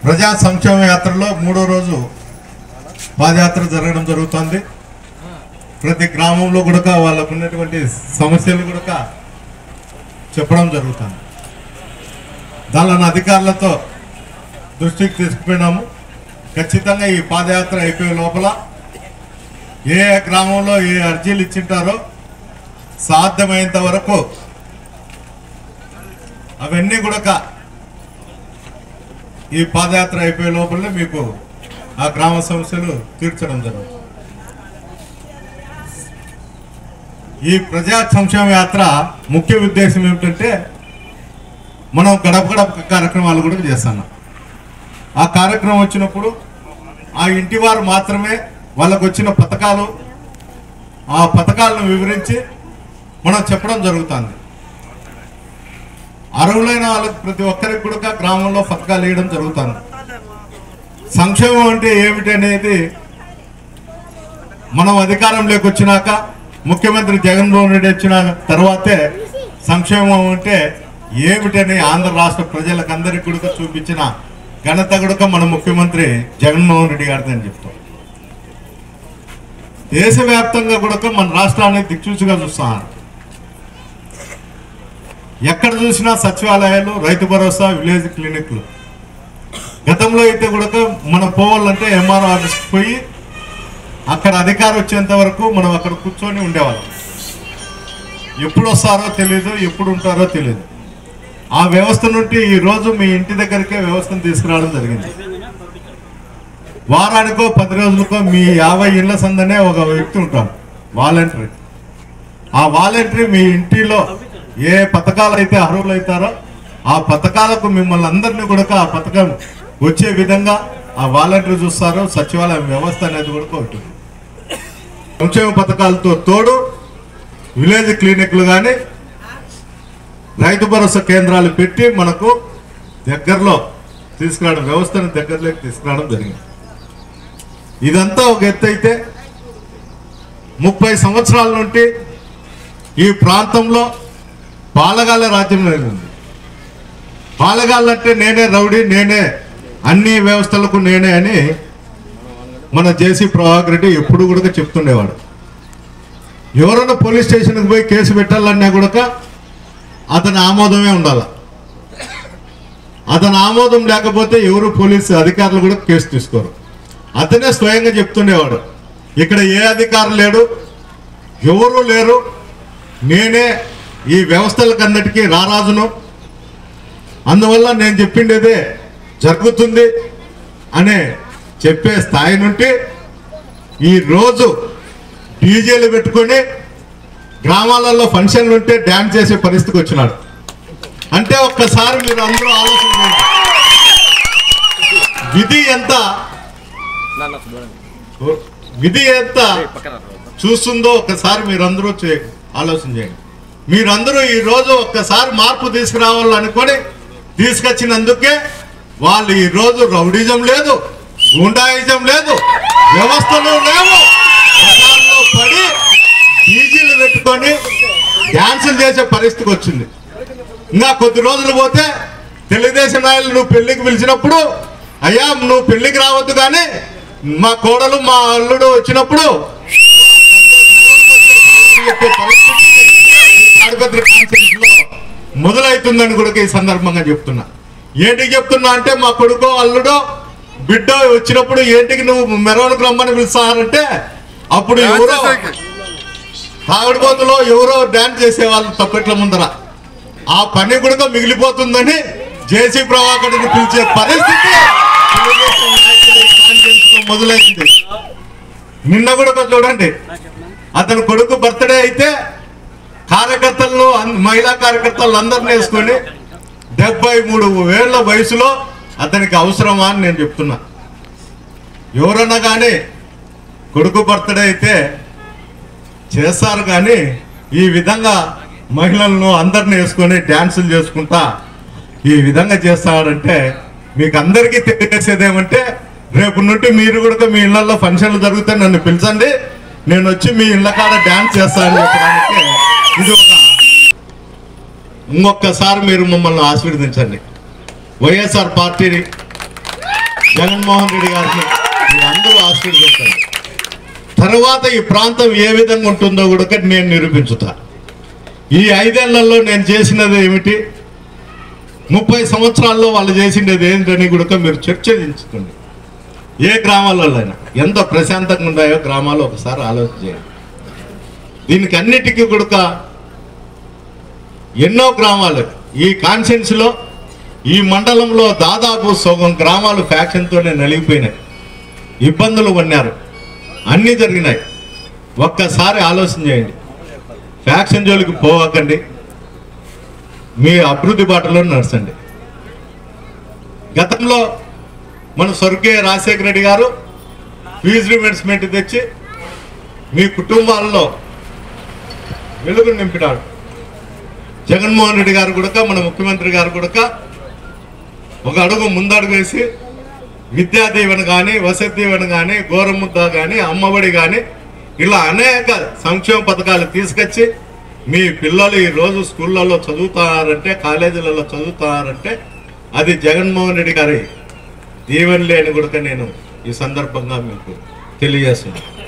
ప్రజా సంక్షేమ యాత్రలో మూడో రోజు పాదయాత్ర జరగడం జరుగుతుంది ప్రతి గ్రామంలో కూడా వాళ్ళకు ఉన్నటువంటి సమస్యలు కూడా చెప్పడం జరుగుతుంది దానిని అధికారులతో దృష్టికి తీసుకుపోయినాము ఖచ్చితంగా ఈ పాదయాత్ర అయిపోయే లోపల ఏ ఏ గ్రామంలో ఏ అర్జీలు ఇచ్చింటారో సాధ్యమైనంత వరకు అవన్నీ కూడా ఈ పాదయాత్ర అయిపోయే లోపలనే మీకు ఆ గ్రామ సమస్యలు తీర్చడం జరుగుతుంది ఈ ప్రజా సంక్షేమ యాత్ర ముఖ్య ఉద్దేశం ఏమిటంటే మనం గడప గడప కార్యక్రమాలు కూడా చేస్తున్నాం ఆ కార్యక్రమం వచ్చినప్పుడు ఆ ఇంటి వారు మాత్రమే వాళ్ళకు వచ్చిన పథకాలు ఆ పథకాలను వివరించి మనం చెప్పడం జరుగుతుంది అర్హులైన వాళ్ళకి ప్రతి ఒక్కరికి కూడా గ్రామంలో పథకాలు వేయడం జరుగుతుంది సంక్షేమం అంటే ఏమిటి అనేది మనం అధికారంలోకి వచ్చినాక ముఖ్యమంత్రి జగన్మోహన్ రెడ్డి వచ్చిన తర్వాతే సంక్షేమం అంటే ఏమిటని ఆంధ్ర రాష్ట్ర ప్రజలకు అందరికీ కూడా చూపించిన ఘనత కూడా మన ముఖ్యమంత్రి జగన్మోహన్ రెడ్డి గారిది అని చెప్తాం దేశవ్యాప్తంగా కూడా మన రాష్ట్రాన్ని దిక్చూచిగా చూస్తున్నారు ఎక్కడ చూసినా సచివాలయాలు రైతు భరోసా విలేజ్ క్లినిక్లు గతంలో అయితే కూడా మనం పోవాలంటే ఎంఆర్ఓ ఆఫీస్కి పోయి అక్కడ అధికారం వచ్చేంత వరకు మనం అక్కడ కూర్చొని ఉండేవాళ్ళం ఎప్పుడు వస్తారో తెలియదు ఎప్పుడు ఉంటారో తెలియదు ఆ వ్యవస్థ నుండి ఈ రోజు మీ ఇంటి దగ్గరికే వ్యవస్థను తీసుకురావడం జరిగింది వారానికో పది రోజులకో మీ యాభై ఇళ్ల సందనే ఒక వ్యక్తి ఉంటాడు వాలంటరీ ఆ వాలంటరీ మీ ఇంటిలో ఏ పథకాలు అయితే అర్హులు అవుతారో ఆ పథకాలకు మిమ్మల్ని అందరినీ కూడా ఆ పథకం వచ్చే విధంగా ఆ వాలంటరీ చూస్తారు సచివాలయం వ్యవస్థ అనేది కూడా ఉంటుంది సంక్షేమ పథకాలతో తోడు విలేజ్ క్లినిక్లు కానీ రైతు భరోసా కేంద్రాలు పెట్టి మనకు దగ్గరలో తీసుకురావడం వ్యవస్థను దగ్గరలోకి తీసుకురావడం జరిగింది ఇదంతా ఒక ఎత్తు అయితే ముప్పై సంవత్సరాల నుండి ఈ ప్రాంతంలో పాలగాళ్ళ రాజ్యం ఉంది పాలగాళ్ళంటే నేనే రౌడీ నేనే అన్ని వ్యవస్థలకు నేనే అని మన జేసీ ప్రభాకర్ రెడ్డి ఎప్పుడు కూడా చెప్తుండేవాడు ఎవరైనా పోలీస్ స్టేషన్కి పోయి కేసు పెట్టాలన్నా కూడా అతని ఆమోదమే ఉండాలి అతని ఆమోదం లేకపోతే ఎవరు పోలీసు అధికారులు కూడా కేసు తీసుకోరు అతనే స్వయంగా చెప్తుండేవాడు ఇక్కడ ఏ అధికారం లేడు ఎవరు లేరు నేనే ఈ వ్యవస్థలకన్నిటికీ రారాజును అందువల్ల నేను చెప్పిండేదే జరుగుతుంది అనే చెప్పే స్థాయి నుండి ఈ రోజు డీజేలు పెట్టుకొని గ్రామాలలో ఫంక్షన్లు ఉంటే డ్యాన్స్ చేసే పరిస్థితికి వచ్చినాడు అంటే ఒక్కసారి మీరు అందరూ ఆలోచించండి విధి ఎంత విధి ఎంత చూస్తుందో ఒక్కసారి మీరందరూ చే- ఆలోచన చేయండి మీరందరూ ఈ రోజు ఒక్కసారి మార్పు తీసుకురావాలనుకొని తీసుకొచ్చినందుకే వాళ్ళు ఈ రోజు రౌడిజం లేదు గుండాయిజం లేదు వ్యవస్థలు లేవు పథకాల్లో పడి డీజీలు పెట్టుకొని డ్యాన్సులు చేసే పరిస్థితికి వచ్చింది ఇంకా కొద్ది రోజులు పోతే తెలుగుదేశం నాయకులు నువ్వు పెళ్లికి పిలిచినప్పుడు అయ్యా నువ్వు పెళ్లికి రావద్దు కానీ మా కోడలు మా అల్లుడు వచ్చినప్పుడు చెప్పే పరిస్థితి ఈ తాడిపత్రి కాన్ఫరెన్స్ లో మొదలవుతుందని కూడా ఈ సందర్భంగా చెప్తున్నా ఏంటికి చెప్తున్నా అంటే మా కొడుకో అల్లుడో బిడ్డ వచ్చినప్పుడు ఏంటికి నువ్వు మెరవనికి రమ్మని పిలుస్తారంటే అప్పుడు ఎవరో తాగుడుపోతులో ఎవరో డాన్స్ చేసేవాళ్ళు తప్పట్ల ముందర ఆ పని కూడా మిగిలిపోతుందని జేసీ ప్రభాకర్ని పిలిచే పరిస్థితి తెలుగుదేశం నాయకుల కాన్ఫరెన్స్ లో మొదలైంది నిన్న కూడా చూడండి అతని కొడుకు బర్త్డే అయితే కార్యకర్తలను అన్- మహిళా కార్యకర్తలు అందరిని వేసుకొని డెబ్బై మూడు వేళ్ల వయసులో అతనికి అవసరమా అని నేను చెప్తున్నా ఎవరన్నా కానీ కొడుకు బర్త్డే అయితే చేస్తారు కానీ ఈ విధంగా మహిళలను అందరిని వేసుకొని డ్యాన్సులు చేసుకుంటా ఈ విధంగా చేస్తాడంటే మీకు అందరికీ తెలియజేసేది ఏమంటే రేపు నుండి మీరు కూడా మీ ఇళ్లలో ఫంక్షన్లు జరిగితే నన్ను పిలిచండి నేను వచ్చి మీ ఇళ్ళ కాడ డ్యాన్స్ చేస్తానని చెప్పడానికి ఇది ఒక ఇంకొకసారి మీరు మమ్మల్ని ఆశీర్వదించండి వైఎస్ఆర్ పార్టీని జగన్మోహన్ రెడ్డి గారిని మీరందరూ ఆశీర్వదించండి తర్వాత ఈ ప్రాంతం ఏ విధంగా ఉంటుందో కూడా నేను నిరూపించుతా ఈ ఐదేళ్లలో నేను చేసినది ఏమిటి ముప్పై సంవత్సరాల్లో వాళ్ళు చేసినది ఏంటని కూడా మీరు చర్చించుకోండి ఏ గ్రామాలలో ఎంత ప్రశాంతంగా ఉన్నాయో గ్రామాలు ఒకసారి ఆలోచన చేయండి దీనికి అన్నిటికీ కూడా ఎన్నో గ్రామాలు ఈ కాన్సెన్స్లో ఈ మండలంలో దాదాపు సగం గ్రామాలు ఫ్యాక్షన్తోనే నలిగిపోయినాయి ఇబ్బందులు పడినారు అన్నీ జరిగినాయి ఒక్కసారి ఆలోచన చేయండి ఫ్యాక్షన్ జోలికి పోవకండి మీ అభివృద్ధి బాటలో నడచండి గతంలో మన స్వర్గీయ రాజశేఖర రెడ్డి గారు ఫీజు రిమెంట్స్మెంట్ తెచ్చి మీ కుటుంబాల్లో వెలుగు నింపినాడు జగన్మోహన్ రెడ్డి గారు కూడా మన ముఖ్యమంత్రి గారు కూడా ఒక అడుగు ముందడుగు వేసి విద్యా దీవెన కానీ వసతి దీవెన కానీ గోరముద్ద కానీ అమ్మఒడి కానీ ఇలా అనేక సంక్షేమ పథకాలు తీసుకొచ్చి మీ పిల్లలు ఈ రోజు స్కూళ్ళల్లో చదువుతున్నారంటే కాలేజీలలో చదువుతున్నారంటే అది జగన్మోహన్ రెడ్డి గారి దీవెనలే అని కూడా నేను ఈ సందర్భంగా మీకు తెలియజేస్తున్నాను